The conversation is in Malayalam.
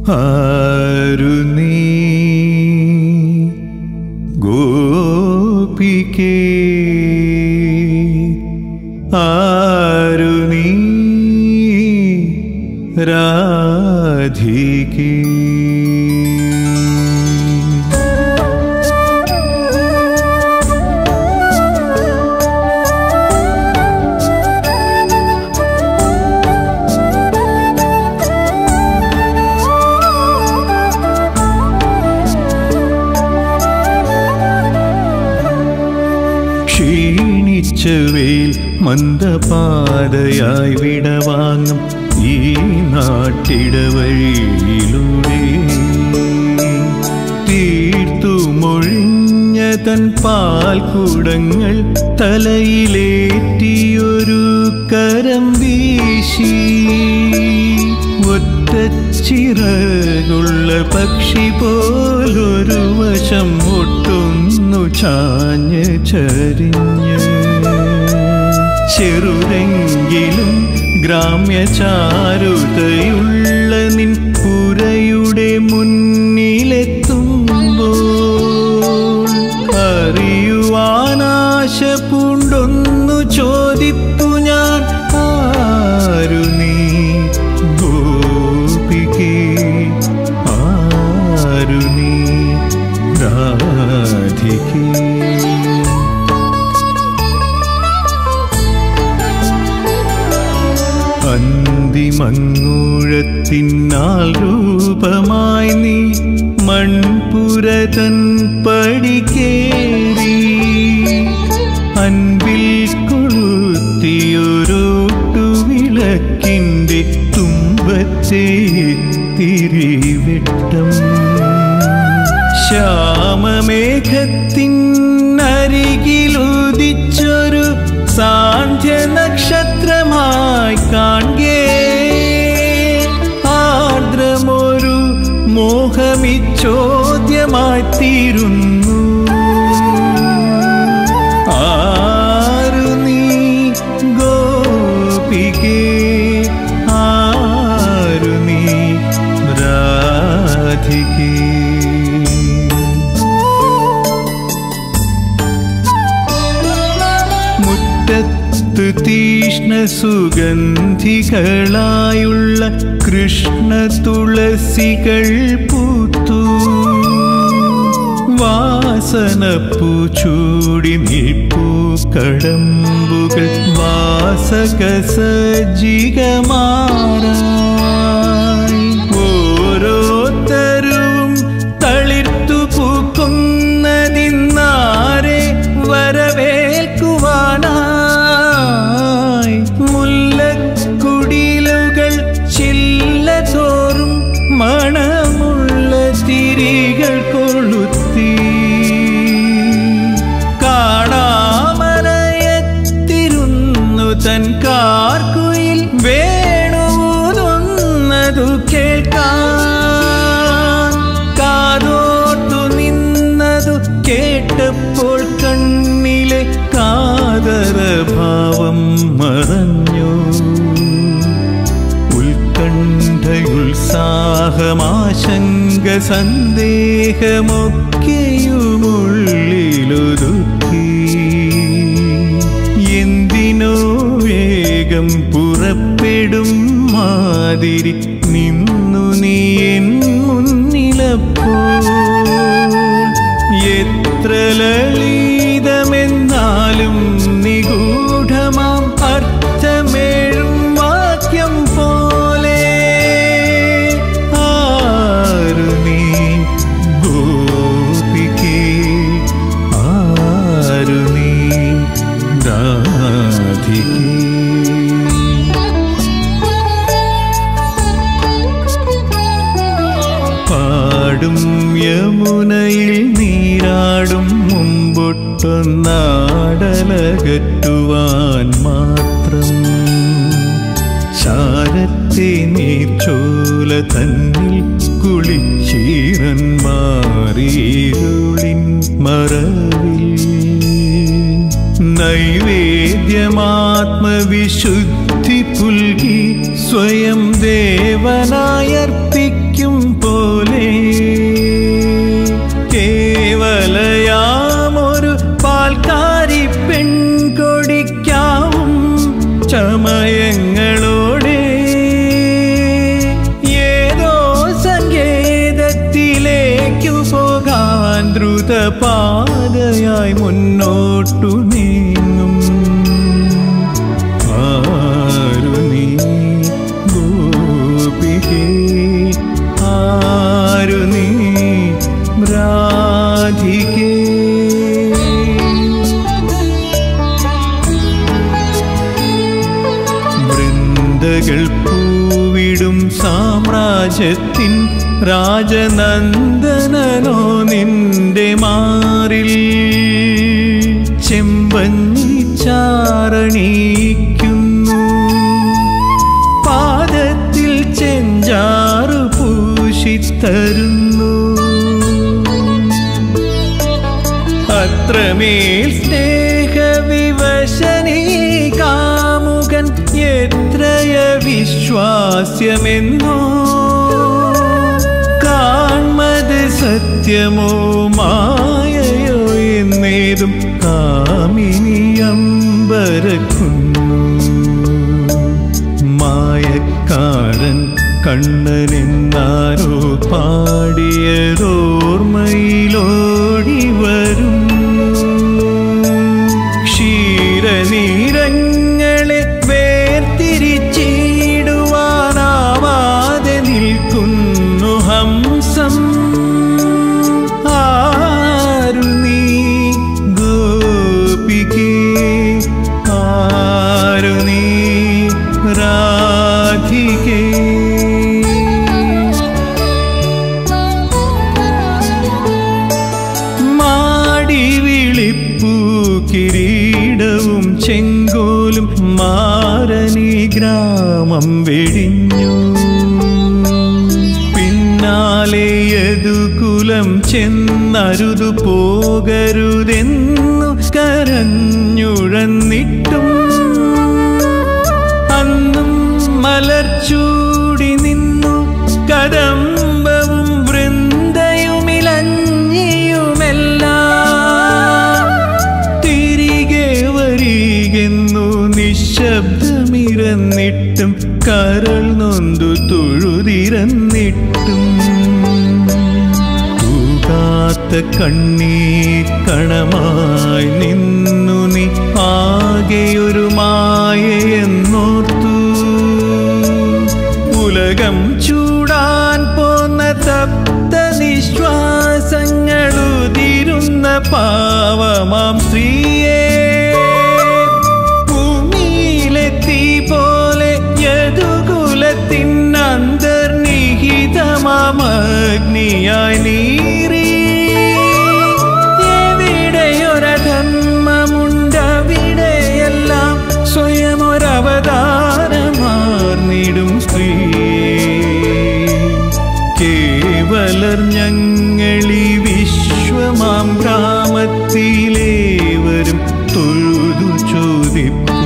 ആരു നീ ഗോപികേ ആരു നീ രാധികേ ക്ഷീണിച്ച വെയിൽ മന്ദപാതയായി വിടവാങ്ങും ഈ നാട്ടിടവഴിയിലൂടെ തീർത്തുമൊഴിഞ്ഞ തൻ പാൽക്കുടങ്ങൾ തലയിലേറ്റിയൊരു കരം വീശി ഒറ്റച്ചിറകുള്ള പക്ഷി പോലൊരു വശം ഒട്ടൊന്നു ചാഞ്ഞ് ചരിഞ്ഞ് ചെറുതെങ്കിലും ഗ്രാമ്യചാരുതയുള്ള നിൻ പുരയുടെ മുന്നിലെത്തുമ്പോൾ അറിയുവാനാശ പൂണ്ടൊന്നു ചോദിപ്പു ഞാൻ ആരു നീ ഗോപികേ ആരു നീ രാധികേ അന്തിമങ്ങൂഴത്തിനാൽ രൂപമായി നീ മൺപുരതൻ പടിക്കേറി അൻപിൽ കൊളുത്തിയൊരോട്ടു വിളക്കിൻ്റെ തുമ്പത്തെ തിരിവെട്ടം ശ്യാമമേഘത്തിനരികിലുദിച്ചൊരു സാന്ധ്യ നക്ഷത്രമായി കാൺകേ ആർദ്രമൊരു മോഹമിച്ചോദ്യമായി തീരുന്നു ആരു നീ ഗോപികേ ആരു നീ രാധികേ മുറ്റത്ത് തീഷ്ണ സുഗന്ധികളായുള്ള കൃഷ്ണ തുളസികൾ പൂത്തു വാസനപ്പൂ ചൂടി നിൽപ്പൂ കടമ്പുകൾ വാസക സജ്ജികമാറായി ഓരോരുത്തരും തളിർത്തു പൂക്കുന്നതിന്നാരെ വരവേൽക്കുവാനായി മുല്ലക്കുടിലുകൾ ചില്ല തോറും മണമുള്ള തിരികൾ കൊളുത്തി കാണാമറയത്തിരുന്നു തൻ കാർക്കുയിൽ വേണുന്നതു കേൾക്കാൻ കാതോർത്തു നിന്നതു കേട്ടപ്പോൾ കണ്ണിലെ കാതരഭാവം മറഞ്ഞു ഉത്കണ്ഠയുത്സാഹമാശങ്ക സന്ദേഹമൊക്കെയുമുള്ളിലൊതുക്കി എന്തിനോ വേഗം പുറപ്പെടും മാതിരി നിന്നു നീ എൻ മുന്നിലപ്പോൾ എത്ര ലളിതമെന്നാലും നിഗൂഢമാം അർത്ഥമേഴും വാക്യം പോലെ ആരു നീ ഗോപികേ ആരു നീ രാധികേ പാടും യമുനയിൽ നീരാടും മുമ്പൊട്ടൊന്നാടലകറ്റുവാൻ മാത്രം ചാരത്തെ നീർച്ചോല തന്നിൽ കുളിച്ചീരൻ മാറിയിരുളിൻ മറവിൽ നൈവേദ്യമാത്മവിശുദ്ധി പുൽകി സ്വയം ദേവനായർപ്പിക്കും പാതയായി മുന്നോട്ടു നീങ്ങും ആരു നീ ഗോപികേ ആരു നീ രാധികേ വൃന്ദകൾ പൂവിടും സാമ്രാജ്യത്തിൻ രാജനന്ദനനോ നിന്റെ മാറിൽ ചെമ്പഞ്ഞി ചാറണീക്കുന്നു പാദത്തിൽ ചെഞ്ചാറു പൂശിത്തരുന്നു അത്രമേൽ സ്നേഹവിവശനീ കാമുകൻ എത്രയ വിശ്വാസ്യമെന്നോ കാൺമത് സത്യമോ മായയോ എന്നേതും കാമിനി അമ്പരക്കുന്നു മായക്കാരൻ കണ്ണനെന്നാരോ പാടിയതോർമ്മയിലോടി വരും ക്ഷീരനീരങ്ങളെ വേർതിരിച്ചിടുവാനാവാതെ നിൽക്കുന്നു ഹംസം ആരു നീ ഗോപികേ ആരു നീ രാധികേ മാടി വിളിപ്പൂ കിരീടവും ചെങ്കോലും മാരനി ഗ്രാമം വെടിഞ്ഞു പിന്നാലെ യദുകുലം ചെന്നരുതു പോകരുതെന്നു കരഞ്ഞുഴന്നിട്ടും അന്നും മലർച്ചൂടി നിന്നു കദംബവും വൃന്ദയുമിലഞ്ഞിയുമെല്ലാം തിരികെ വരികെന്നു നിശബ്ദമിരന്നിട്ടും കരൾ നൊന്തു തൊഴുതിരന്നിട്ടും തൂകാത്ത കണ്ണീർ കണമായി നിന്നു നീ ആകെയൊരു മായയെന്നോർത്തു ഉലകം ചൂടാൻ പോന്ന തപ്ത നിശ്വാസങ്ങളുതിരുന്ന പാവമാം സ്ത്രീയെ ഭൂമിയിലെത്തി പോലെ യദുകുലത്തിൻ അന്തർനിഹിതമാമഗ്നിയായി നീറി എവിടെയൊരധർമ്മമുണ്ടവിടെയെല്ലാം സ്വയമൊരവതാരമാർന്നിടും സ്ത്രീ കേവലർ ഞങ്ങളി വിശ്വമാം ഗ്രാമത്തിലേവരും തൊഴുതു ചോദിപ്പൂ